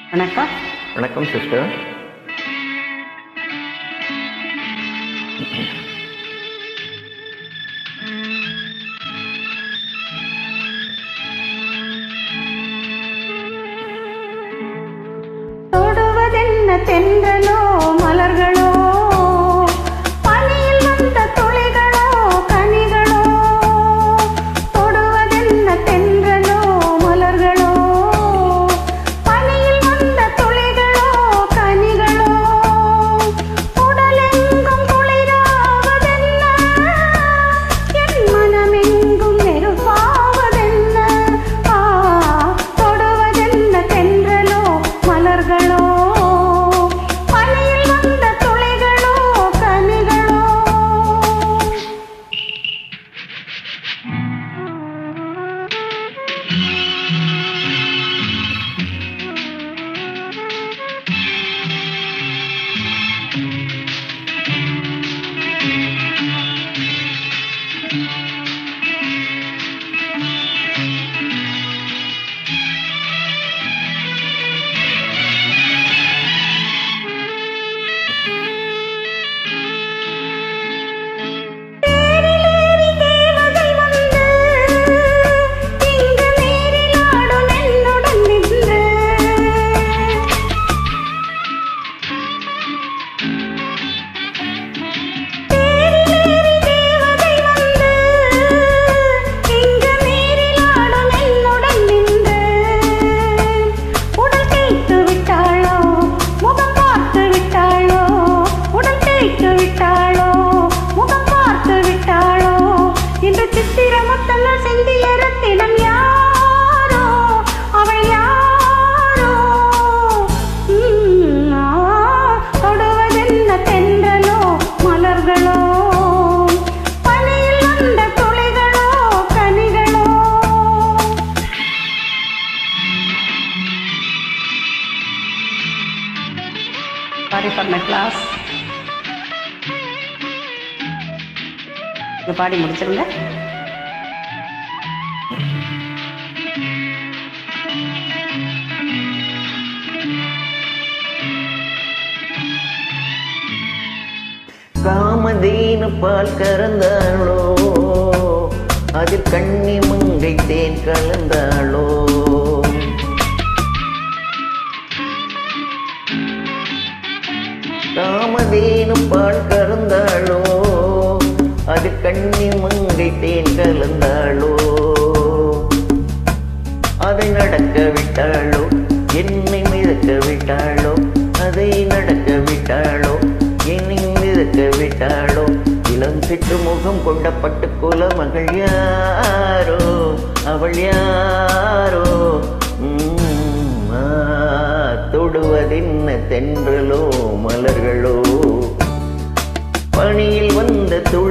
வணக்கம் வணக்கம் சிஸ்டர் தொடுவதென்ன தென்றலோ மலர்களோ பனியில் வந்த துளிகளோ கனிகளோ தொடுவதென்ன தென்றலோ மலர்களோ பனியில் வந்த துளிகளோ கனிகளோ உடலெங்கும் குளிராவதென்ன என் மனமெங்கும் நெருப்பாவதென்ன ஆ தொடுவதென்ன தென்றலோ மலர்களோ பனியில் வந்த துளிகளோ கனிகளோ தேரிலேறி தேவதை வந்து இங்கு நீரிலாடும் என்னுடன் நின்று தேரிலேறி தேவதை வந்து இங்கு நீரிலாடும் என்னுடன் நின்று உடல் தேய்த்து விட்டாளோ முகம் பார்த்து விட்டாளோ உடல் தேய்த்து விட்டாளோ முகம் பார்த்து விட்டாளோ இன்று சித்திர முத்தங்கள் சிந்திய ரத்தினம் யாரோ அவள் யாரோ உம், ஆ, தொடுவதென்ன தென்றலோ மலர்களோ பனியில் வந்த துளிகளோ கனிகளோ சாரி ஃபார் மை கிளாஸ் இது பாடி முடிச்சிருங்க காமதேனு பால் கறந்தாளோ அதில் கண்ணி மங்கை தேன் கலந்தாளோ காமதேனு பால் கறந்தாளோ அது கண்ணி மங்கை தேன் கலந்தாளோ அதை நடக்க விட்டாளோ என்னை மிதக்க விட்டாளோ அதை நடக்க விட்டாளோ என்னை மிதக்க விட்டாளோ இளம் சிற்று முகம் கொண்ட பட்டு குல மகள் யாரோ அவள் யாரோ உம், ஆ, தொடுவதென்ன தென்றலோ மலர்களோ பணியில் வந்த துளி